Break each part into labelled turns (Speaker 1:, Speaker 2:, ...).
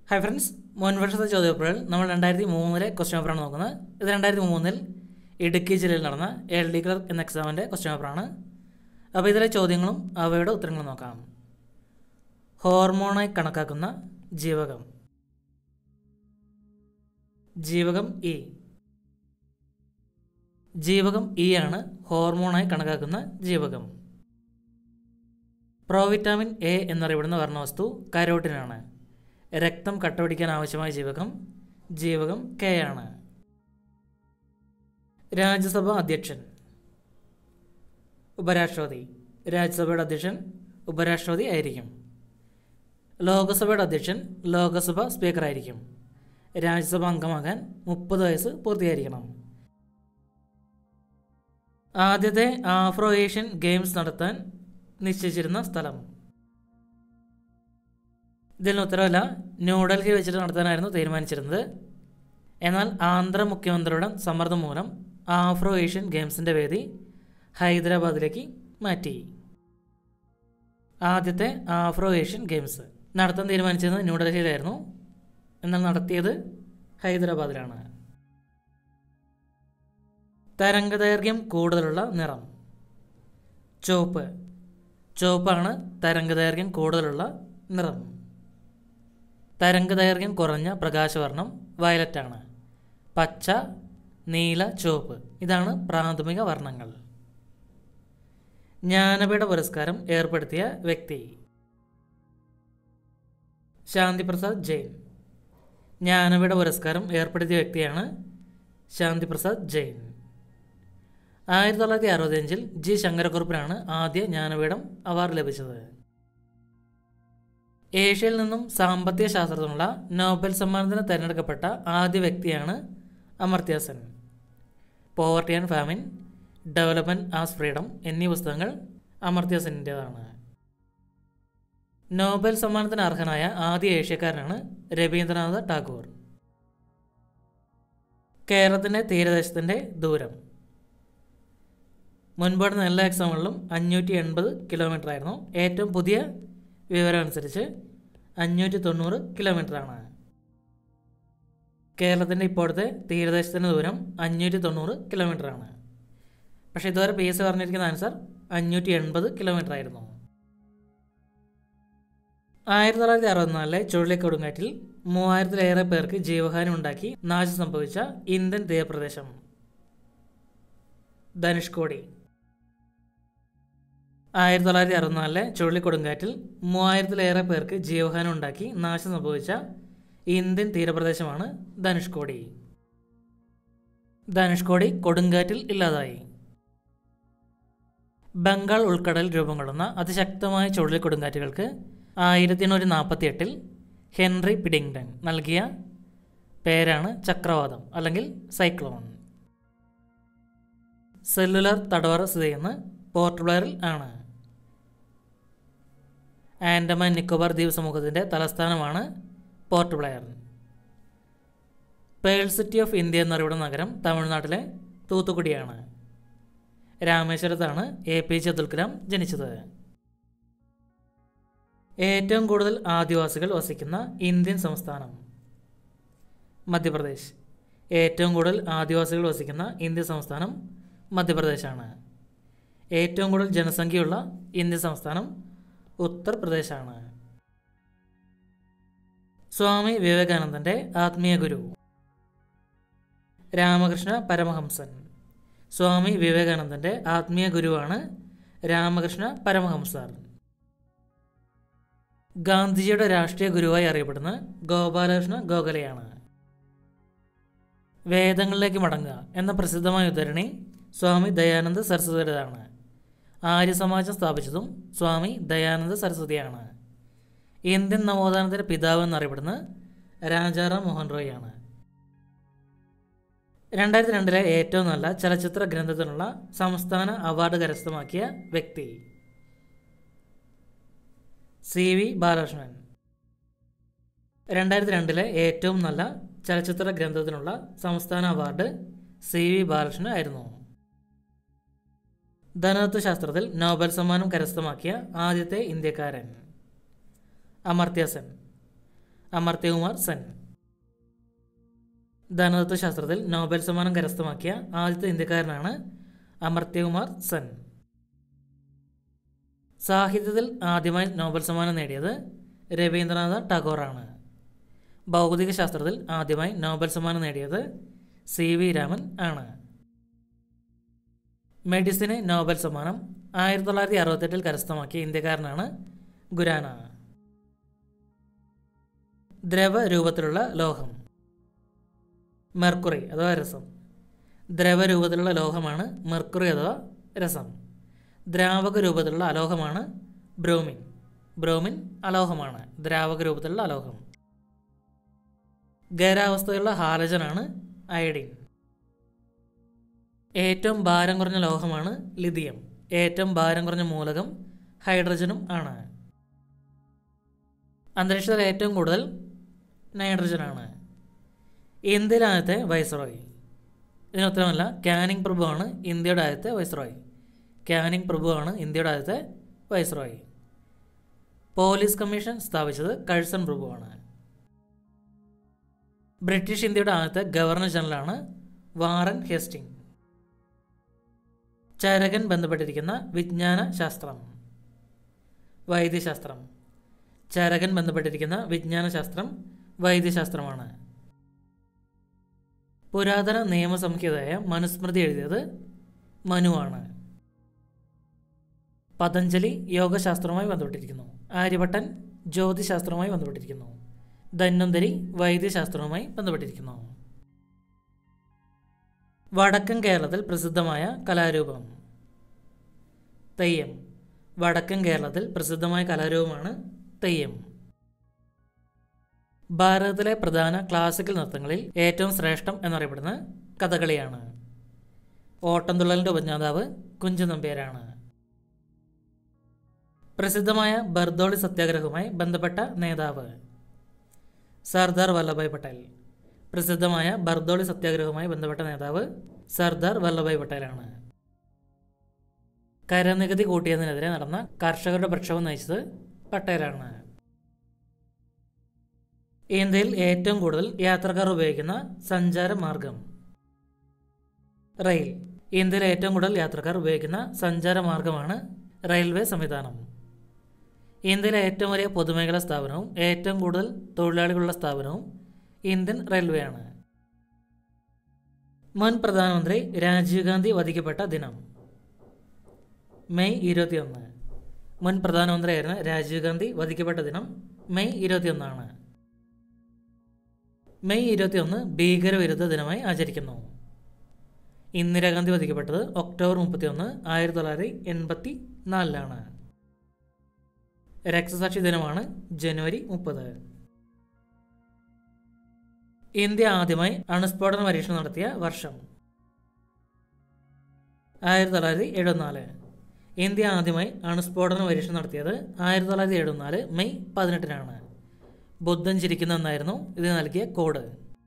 Speaker 1: hi friends മുൻ വർഷത്തെ ചോദ്യപേപ്പറുകൾ നമ്മൾ രണ്ടായിരത്തി മൂന്നിലെ ക്വസ്റ്റ്യൻ പേപ്പറാണ് നോക്കുന്നത് ഇത് രണ്ടായിരത്തി മൂന്നിൽ ഇടുക്കി ജില്ലയിൽ നടന്ന എൽ ഡി ക്ലർക്ക് എന്ന എക്സാമിൻ്റെ ക്വസ്റ്റ്യൻ പേപ്പറാണ് അപ്പോൾ ഇതിലെ ചോദ്യങ്ങളും അവയുടെ ഉത്തരങ്ങളും നോക്കാം ഹോർമോണായി കണക്കാക്കുന്ന ജീവകം ജീവകം ഇ ജീവകം ഇ ആണ് ഹോർമോണായി കണക്കാക്കുന്ന ജീവകം പ്രോവിറ്റാമിൻ എ എന്നറിയപ്പെടുന്ന വർണ്ണവസ്തു കരോട്ടിനാണ് രക്തം കട്ടപിടിക്കാൻ ആവശ്യമായ ജീവകം ജീവകം കെ ആണ് രാജ്യസഭ അധ്യക്ഷൻ ഉപരാഷ്ട്രപതി രാജ്യസഭയുടെ അധ്യക്ഷൻ ഉപരാഷ്ട്രപതി ആയിരിക്കും ലോകസഭയുടെ അധ്യക്ഷൻ ലോകസഭ സ്പീക്കറായിരിക്കും രാജ്യസഭ അംഗമാകാൻ മുപ്പത് വയസ്സ് പൂർത്തിയായിരിക്കണം ആദ്യത്തെ ആഫ്രോ ഏഷ്യൻ ഗെയിംസ് നടത്താൻ നിശ്ചയിച്ചിരുന്ന സ്ഥലം ഇതിന് ഉത്തരവല്ല ന്യൂഡൽഹി വെച്ചിട്ട് നടത്താനായിരുന്നു തീരുമാനിച്ചിരുന്നത് എന്നാൽ ആന്ധ്ര മുഖ്യമന്ത്രിയുടെ സമ്മർദ്ദം മൂലം ആഫ്രോ ഏഷ്യൻ ഗെയിംസിൻ്റെ വേദി ഹൈദരാബാദിലേക്ക് മാറ്റി ആദ്യത്തെ ആഫ്രോ ഏഷ്യൻ ഗെയിംസ് നടത്താൻ തീരുമാനിച്ചിരുന്നത് ന്യൂഡൽഹിയിലായിരുന്നു എന്നാൽ നടത്തിയത് ഹൈദരാബാദിലാണ് തരംഗദൈർഘ്യം കൂടുതലുള്ള നിറം ചുവപ്പ് ചുവപ്പാണ് തരംഗദൈർഘ്യം കൂടുതലുള്ള നിറം തരംഗദൈർഘ്യം കുറഞ്ഞ പ്രകാശവർണം വയലറ്റാണ് പച്ച നീല ചുവപ്പ് ഇതാണ് പ്രാഥമിക വർണ്ണങ്ങൾ ജ്ഞാനപീഠ പുരസ്കാരം ഏർപ്പെടുത്തിയ വ്യക്തി ശാന്തിപ്രസാദ് ജെയിൻ ജ്ഞാനപീഠ പുരസ്കാരം ഏർപ്പെടുത്തിയ വ്യക്തിയാണ് ശാന്തിപ്രസാദ് ജെയിൻ ആയിരത്തി തൊള്ളായിരത്തി അറുപത്തിയഞ്ചിൽ ജി ശങ്കരക്കുറുപ്പിനാണ് ആദ്യ ജ്ഞാനപീഠം അവാർഡ് ലഭിച്ചത് ഏഷ്യയിൽ നിന്നും സാമ്പത്തിക ശാസ്ത്രത്തിനുള്ള നോബൽ സമ്മാനത്തിന് തിരഞ്ഞെടുക്കപ്പെട്ട ആദ്യ വ്യക്തിയാണ് Amartya Sen poverty and famine development as freedom എന്നീ പുസ്തകങ്ങൾ അമർത്യാസെൻ്റേതാണ് നോബൽ സമ്മാനത്തിന് അർഹനായ ആദ്യ ഏഷ്യക്കാരനാണ് രവീന്ദ്രനാഥ ടാഗോർ കേരളത്തിൻ്റെ തീരദേശത്തിൻ്റെ ദൂരം മുൻപാടുന്ന എല്ലാ എക്സാമുകളിലും അഞ്ഞൂറ്റി എൺപത് കിലോമീറ്റർ ആയിരുന്നു ഏറ്റവും പുതിയ വിവരം അനുസരിച്ച് അഞ്ഞൂറ്റി തൊണ്ണൂറ് കിലോമീറ്ററാണ് കേരളത്തിൻ്റെ ഇപ്പോഴത്തെ തീരദേശത്തിൻ്റെ ദൂരം അഞ്ഞൂറ്റി തൊണ്ണൂറ് കിലോമീറ്ററാണ് പക്ഷേ ഇതുവരെ പി എസ് പറഞ്ഞിരിക്കുന്ന ആൻസർ അഞ്ഞൂറ്റി എൺപത് കിലോമീറ്റർ ആയിരുന്നു ആയിരത്തി തൊള്ളായിരത്തി അറുപത്തിനാലിലെ ചുഴലിക്കൊടുങ്കാറ്റിൽ മൂവായിരത്തിലേറെ പേർക്ക് ജീവഹാനി ഉണ്ടാക്കി നാശം സംഭവിച്ച ഇന്ത്യൻ തീരപ്രദേശം ധനുഷ്കോടി ആയിരത്തി തൊള്ളായിരത്തി അറുപത്തിനാലിലെ ചുഴലിക്കൊടുങ്കാറ്റിൽ മൂവായിരത്തിലേറെ പേർക്ക് ജീവഹാനി ഉണ്ടാക്കി നാശം സംഭവിച്ച ഇന്ത്യൻ തീരപ്രദേശമാണ് ധനുഷ്കോടി ധനുഷ്കോടി കൊടുങ്കാറ്റിൽ ഇല്ലാതായി ബംഗാൾ ഉൾക്കടൽ രൂപം കൊള്ളുന്ന അതിശക്തമായ ചുഴലിക്കൊടുങ്കാറ്റുകൾക്ക് ആയിരത്തി എണ്ണൂറ്റി നാൽപ്പത്തി എട്ടിൽ ഹെൻറി പിഡിങ്ടൺ നൽകിയ പേരാണ് ചക്രവാതം അല്ലെങ്കിൽ സൈക്ലോൺ സെല്ലുലർ തടവറ സ്ഥിതി ചെയ്യുന്ന പോർട്ട് ബ്ലെയറിൽ ആണ് ആൻഡമാൻ നിക്കോബാർ ദ്വീപ് സമൂഹത്തിൻ്റെ തലസ്ഥാനമാണ് Port Blair pearl city of India എന്നറിയപ്പെടുന്ന നഗരം തമിഴ്നാട്ടിലെ തൂത്തുക്കുടിയാണ് രാമേശ്വരത്താണ് A P J Abdul Kalam ജനിച്ചത് ഏറ്റവും കൂടുതൽ ആദിവാസികൾ വസിക്കുന്ന ഇന്ത്യൻ സംസ്ഥാനം മധ്യപ്രദേശ് ഏറ്റവും കൂടുതൽ ആദിവാസികൾ വസിക്കുന്ന ഇന്ത്യൻ സംസ്ഥാനം മധ്യപ്രദേശാണ് ഏറ്റവും കൂടുതൽ ജനസംഖ്യയുള്ള ഇന്ത്യൻ സംസ്ഥാനം ഉത്തർപ്രദേശാണ് സ്വാമി വിവേകാനന്ദൻ്റെ ആത്മീയ ഗുരു രാമകൃഷ്ണ പരമഹംസൻ സ്വാമി വിവേകാനന്ദൻ്റെ ആത്മീയ ഗുരുവാണ് രാമകൃഷ്ണ പരമഹംസർ ഗാന്ധിജിയുടെ രാഷ്ട്രീയ ഗുരുവായി അറിയപ്പെടുന്ന ഗോപാലകൃഷ്ണ ഗോഖലെയാണ് വേദങ്ങളിലേക്ക് മടങ്ങുക എന്ന പ്രസിദ്ധമായ ഉദ്ധരണി സ്വാമി ദയാനന്ദ സരസ്വതിയുടേതാണ് ആര്യസമാജം സ്ഥാപിച്ചതും സ്വാമി ദയാനന്ദ സരസ്വതിയാണ് ഇന്ത്യൻ നവോത്ഥാനത്തിൻ്റെ പിതാവ് എന്നറിയപ്പെടുന്ന രാജാറാം മോഹൻ റോയ് ആണ് രണ്ടായിരത്തി രണ്ടിലെ ഏറ്റവും നല്ല ചലച്ചിത്ര ഗ്രന്ഥത്തിനുള്ള സംസ്ഥാന അവാർഡ് കരസ്ഥമാക്കിയ വ്യക്തി സി വി ബാലകൃഷ്ണൻ രണ്ടായിരത്തി രണ്ടിലെ ഏറ്റവും നല്ല ചലച്ചിത്ര ഗ്രന്ഥത്തിനുള്ള സംസ്ഥാന അവാർഡ് സി വി ബാലകൃഷ്ണൻ ആയിരുന്നു ധനതത്വശാസ്ത്രത്തിൽ നോബൽ സമ്മാനം കരസ്ഥമാക്കിയ ആദ്യത്തെ ഇന്ത്യക്കാരൻ അമർത്യ സെൻ അമർത്യകുമാർ സെൻ ധനതത്വശാസ്ത്രത്തിൽ നോബൽ സമ്മാനം കരസ്ഥമാക്കിയ ആദ്യത്തെ ഇന്ത്യക്കാരനാണ് അമർത്യകുമാർ സെൻ സാഹിത്യത്തിൽ ആദ്യമായി നോബൽ സമ്മാനം നേടിയത് രവീന്ദ്രനാഥ ടാഗോറാണ് ഭൗതിക ശാസ്ത്രത്തിൽ ആദ്യമായി നോബൽ സമ്മാനം നേടിയത് സി വി രാമൻ ആണ് മെഡിസിന് നോബൽ സമ്മാനം ആയിരത്തി തൊള്ളായിരത്തി അറുപത്തെട്ടിൽ കരസ്ഥമാക്കിയ ഇന്ത്യക്കാരനാണ് ഗുരാന ദ്രവരൂപത്തിലുള്ള ലോഹം മെർക്കുറി അഥവാ രസം ദ്രവരൂപത്തിലുള്ള ലോഹമാണ് മെർക്കുറി അഥവാ രസം ദ്രാവക രൂപത്തിലുള്ള അലോഹമാണ് ബ്രോമിൻ ബ്രോമിൻ അലോഹമാണ് ദ്രാവക രൂപത്തിലുള്ള അലോഹം ഖരാവസ്ഥയുള്ള ഹാലജനാണ് അയഡിൻ ഏറ്റവും ഭാരം കുറഞ്ഞ ലോഹമാണ് ലിഥിയം ഏറ്റവും ഭാരം കുറഞ്ഞ മൂലകം ഹൈഡ്രജനും ആണ് അന്തരീക്ഷത്തിൽ ഏറ്റവും കൂടുതൽ നൈട്രജനാണ് ഇന്ത്യയിലെ ആദ്യത്തെ വൈസ്രോയ് ഇതിനുത്തരമല്ല കാനിങ് പ്രഭുവാണ് ഇന്ത്യയുടെ ആദ്യത്തെ വൈസ്രോയ് കാനിങ് പ്രഭുവാണ് ഇന്ത്യയുടെ ആദ്യത്തെ വൈസ്രോയ് പോലീസ് കമ്മീഷൻ സ്ഥാപിച്ചത് കഴ്സൺ പ്രഭുവാണ് ബ്രിട്ടീഷ് ഇന്ത്യയുടെ ആദ്യത്തെ ഗവർണർ ജനറലാണ് വാറൻ ഹേസ്റ്റിംഗ് ചരകൻ ബന്ധപ്പെട്ടിരിക്കുന്ന വിജ്ഞാന ശാസ്ത്രം വൈദ്യശാസ്ത്രം ചരകൻ ബന്ധപ്പെട്ടിരിക്കുന്ന വിജ്ഞാന ശാസ്ത്രം വൈദ്യശാസ്ത്രമാണ് പുരാതന നിയമസംഹിതയായ മനുസ്മൃതി എഴുതിയത് മനുവാണ് പതഞ്ജലി യോഗശാസ്ത്രവുമായി ബന്ധപ്പെട്ടിരിക്കുന്നു ആര്യഭട്ടൻ ജ്യോതിശാസ്ത്രവുമായി ബന്ധപ്പെട്ടിരിക്കുന്നു ധന്വന്തരി വൈദ്യശാസ്ത്രവുമായി ബന്ധപ്പെട്ടിരിക്കുന്നു വടക്കൻ കേരളത്തിൽ പ്രസിദ്ധമായ കലാരൂപം തെയ്യം വടക്കൻ കേരളത്തിൽ പ്രസിദ്ധമായ കലാരൂപമാണ് തെയ്യം ഭാരതത്തിലെ പ്രധാന ക്ലാസിക്കൽ നൃത്തങ്ങളിൽ ഏറ്റവും ശ്രേഷ്ഠം എന്നറിയപ്പെടുന്ന കഥകളിയാണ് ഓട്ടംതുള്ളലിൻ്റെ ഉപജ്ഞാതാവ് കുഞ്ചു നമ്പ്യാരാണ് പ്രസിദ്ധമായ ബർദോളി സത്യാഗ്രഹവുമായി ബന്ധപ്പെട്ട നേതാവ് സർദാർ വല്ലഭായ് പട്ടേൽ പ്രസിദ്ധമായ ബർദോളി സത്യാഗ്രഹവുമായി ബന്ധപ്പെട്ട നേതാവ് സർദാർ വല്ലഭായ് പട്ടേലാണ് കരനികുതി കൂട്ടിയതിനെതിരെ നടന്ന കർഷകരുടെ പ്രക്ഷോഭം നയിച്ചത് പട്ടേലാണ് ഇന്ത്യയിൽ ഏറ്റവും കൂടുതൽ യാത്രക്കാർ ഉപയോഗിക്കുന്ന സഞ്ചാര മാർഗം റെയിൽ ഇന്ത്യയിൽ ഏറ്റവും കൂടുതൽ യാത്രക്കാർ ഉപയോഗിക്കുന്ന സഞ്ചാര മാർഗമാണ് റെയിൽവേ സംവിധാനം ഇന്ത്യയിലെ ഏറ്റവും വലിയ പൊതുമേഖലാ സ്ഥാപനവും ഏറ്റവും കൂടുതൽ തൊഴിലാളികളുള്ള സ്ഥാപനവും ഇന്ത്യൻ റെയിൽവേ ആണ് മുൻ പ്രധാനമന്ത്രി രാജീവ് ഗാന്ധി വധിക്കപ്പെട്ട ദിനം മെയ് ഇരുപത്തിയൊന്ന് മുൻ പ്രധാനമന്ത്രിയായിരുന്ന രാജീവ് ഗാന്ധി വധിക്കപ്പെട്ട ദിനം മെയ് ഇരുപത്തിയൊന്നാണ് മെയ് ഇരുപത്തിയൊന്ന് ഭീകരവിരുദ്ധ ദിനമായി ആചരിക്കുന്നു ഇന്ദിരാഗാന്ധി വധിക്കപ്പെട്ടത് ഒക്ടോബർ മുപ്പത്തിയൊന്ന് ആയിരത്തി തൊള്ളായിരത്തി എൺപത്തി നാലിലാണ് രക്തസാക്ഷി ദിനമാണ് ജനുവരി മുപ്പത് ഇന്ത്യ ആദ്യമായി അണുസ്ഫോടന പരീക്ഷണം നടത്തിയ വർഷം ആയിരത്തി തൊള്ളായിരത്തി എഴുപത്തിനാല് ഇന്ത്യ ആദ്യമായി അണുസ്ഫോടന പരീക്ഷണം നടത്തിയത് ആയിരത്തി തൊള്ളായിരത്തി എഴുപത്തിനാല് മെയ് പതിനെട്ടിനാണ് ബുദ്ധൻ ചിരിക്കുന്ന എന്നായിരുന്നു ഇത് നൽകിയ കോഡ്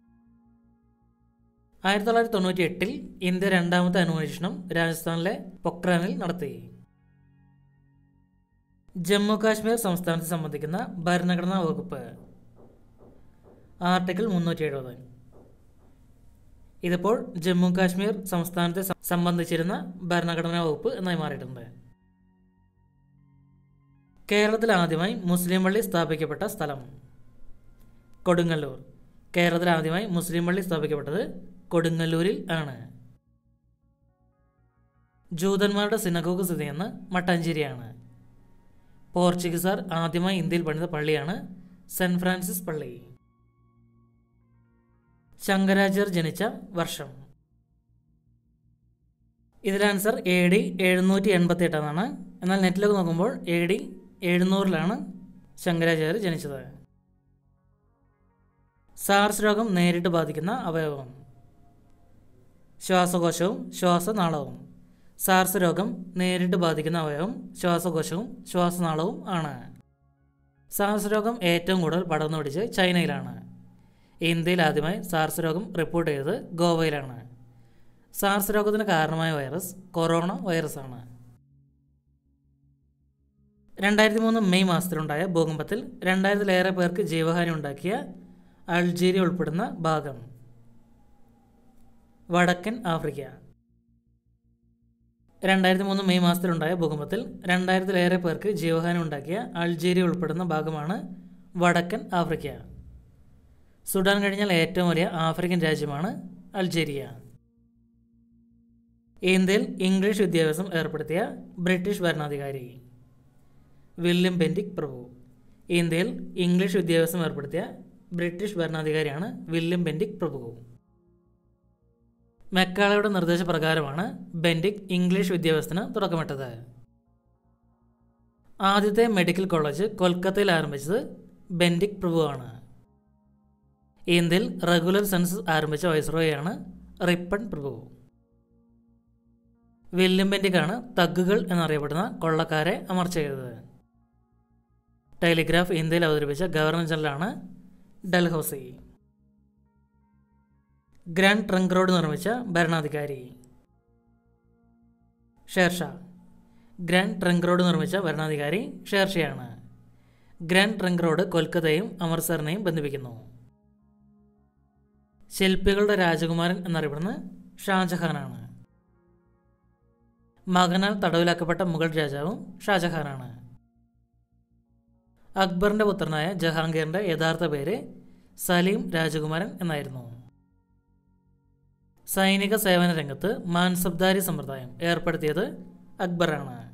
Speaker 1: ആയിരത്തി തൊള്ളായിരത്തി തൊണ്ണൂറ്റി എട്ടിൽ ഇന്ത്യ രണ്ടാമത്തെ അന്വേഷണം രാജസ്ഥാനിലെ പൊക്രാനിൽ നടത്തി ജമ്മു കാശ്മീർ സംസ്ഥാനത്തെ സംബന്ധിക്കുന്ന ഭരണഘടനാ വകുപ്പ് ആർട്ടിക്കിൾ മുന്നൂറ്റി എഴുപത് ഇതിപ്പോൾ ജമ്മു കാശ്മീർ സംസ്ഥാനത്തെ സം- സംബന്ധിച്ചിരുന്ന ഭരണഘടനാ വകുപ്പ് എന്നായി മാറിയിട്ടുണ്ട് കേരളത്തിൽ ആദ്യമായി മുസ്ലിം പള്ളി സ്ഥാപിക്കപ്പെട്ട സ്ഥലം കൊടുങ്ങല്ലൂർ കേരളത്തിൽ ആദ്യമായി മുസ്ലിം പള്ളി സ്ഥാപിക്കപ്പെട്ടത് കൊടുങ്ങല്ലൂരിൽ ആണ് ജൂതന്മാരുടെ സിനഗോഗ് സ്ഥിതി ചെയ്യുന്ന മട്ടാഞ്ചേരിയാണ് പോർച്ചുഗീസുകാർ ആദ്യമായി ഇന്ത്യയിൽ പണിത പള്ളിയാണ് സെന്റ് ഫ്രാൻസിസ് പള്ളി ശങ്കരാചാര്യർ ജനിച്ച വർഷം ഇതിലെ ആൻസർ എ ഡി എഴുന്നൂറ്റി എൺപത്തി എട്ടാണ് എന്നാൽ നെറ്റിലൊക്കെ നോക്കുമ്പോൾ എ ഡി എഴുന്നൂറിലാണ് ശങ്കരാചാര്യർ ജനിച്ചത് സാർസ് രോഗം നേരിട്ട് ബാധിക്കുന്ന അവയവം ശ്വാസകോശവും ശ്വാസനാളവും സാർസ് രോഗം നേരിട്ട് ബാധിക്കുന്ന അവയവം ശ്വാസകോശവും ശ്വാസനാളവും ആണ് സാർസ് രോഗം ഏറ്റവും കൂടുതൽ പടർന്നു പിടിച്ച് ചൈനയിലാണ് ഇന്ത്യയിൽ ആദ്യമായി സാർസ് രോഗം റിപ്പോർട്ട് ചെയ്തത് ഗോവയിലാണ് സാർസ് രോഗത്തിന് കാരണമായ വൈറസ് കൊറോണ വൈറസ് ആണ് രണ്ടായിരത്തി മൂന്ന് മെയ് മാസത്തിലുണ്ടായ ഭൂകമ്പത്തിൽ രണ്ടായിരത്തിലേറെ പേർക്ക് ജീവഹാനി ഉണ്ടാക്കിയ അൾജീരിയ ഉൾപ്പെടുന്ന ഭാഗം വടക്കൻ ആഫ്രിക്ക രണ്ടായിരത്തി മൂന്ന് മെയ് മാസത്തിലുണ്ടായ ഭൂകമ്പത്തിൽ രണ്ടായിരത്തിലേറെ പേർക്ക് ജീവഹാനി ഉണ്ടാക്കിയ അൾജീരിയ ഉൾപ്പെടുന്ന ഭാഗമാണ് വടക്കൻ ആഫ്രിക്ക സുഡാൻ കഴിഞ്ഞാൽ ഏറ്റവും വലിയ ആഫ്രിക്കൻ രാജ്യമാണ് അൾജീരിയ ഇന്ത്യയിൽ ഇംഗ്ലീഷ് വിദ്യാഭ്യാസം ഏർപ്പെടുത്തിയ ബ്രിട്ടീഷ് ഭരണാധികാരി വില്യം ബെൻഡിക് പ്രഭു ഇന്ത്യയിൽ ഇംഗ്ലീഷ് വിദ്യാഭ്യാസം ഏർപ്പെടുത്തിയ ബ്രിട്ടീഷ് ഭരണാധികാരിയാണ് വില്യം ബെൻഡിക് പ്രഭു മെക്കാളയുടെ നിർദ്ദേശപ്രകാരമാണ് ബെൻഡിക് ഇംഗ്ലീഷ് വിദ്യാഭ്യാസത്തിന് തുടക്കമിട്ടത് ആദ്യത്തെ മെഡിക്കൽ കോളേജ് കൊൽക്കത്തയിൽ ആരംഭിച്ചത് ബെൻഡിക് പ്രഭുവാണ് ഇന്ത്യയിൽ റെഗുലർ സെൻസസ് ആരംഭിച്ച വൈസ്രോയാണ് റിപ്പൺ പ്രഭു വില്യം ബെൻഡിക്കാണ് തഗ്ഗുകൾ എന്നറിയപ്പെടുന്ന കൊള്ളക്കാരെ അമർച്ച ചെയ്തത് ടെലിഗ്രാഫ് ഇന്ത്യയിൽ അവതരിപ്പിച്ച ഗവർണർ ജനറലാണ് ഡൽഹൌസി ഗ്രാൻഡ് ട്രങ്ക് റോഡ് നിർമ്മിച്ച ഭരണാധികാരി ഷേർഷാ ഗ്രാൻഡ് ട്രങ്ക് റോഡ് നിർമ്മിച്ച ഭരണാധികാരി ഷേർഷയാണ് ഗ്രാൻഡ് ട്രങ്ക് റോഡ് കൊൽക്കത്തയും അമൃത്സറിനെയും ബന്ധിപ്പിക്കുന്നു ശില്പികളുടെ രാജകുമാരൻ എന്നറിയപ്പെടുന്നത് ഷാജഹാനാണ് മകനാൽ തടവിലാക്കപ്പെട്ട മുഗൾ രാജാവും ഷാജഹാനാണ് അക്ബറിന്റെ പുത്രനായ ജഹാംഗീറിന്റെ യഥാർത്ഥ പേര് സലീം രാജകുമാരൻ എന്നായിരുന്നു സൈനിക സേവന രംഗത്ത് മാൻസബ്ദാരി സമ്പ്രദായം ഏർപ്പെടുത്തിയത് അക്ബറാണ്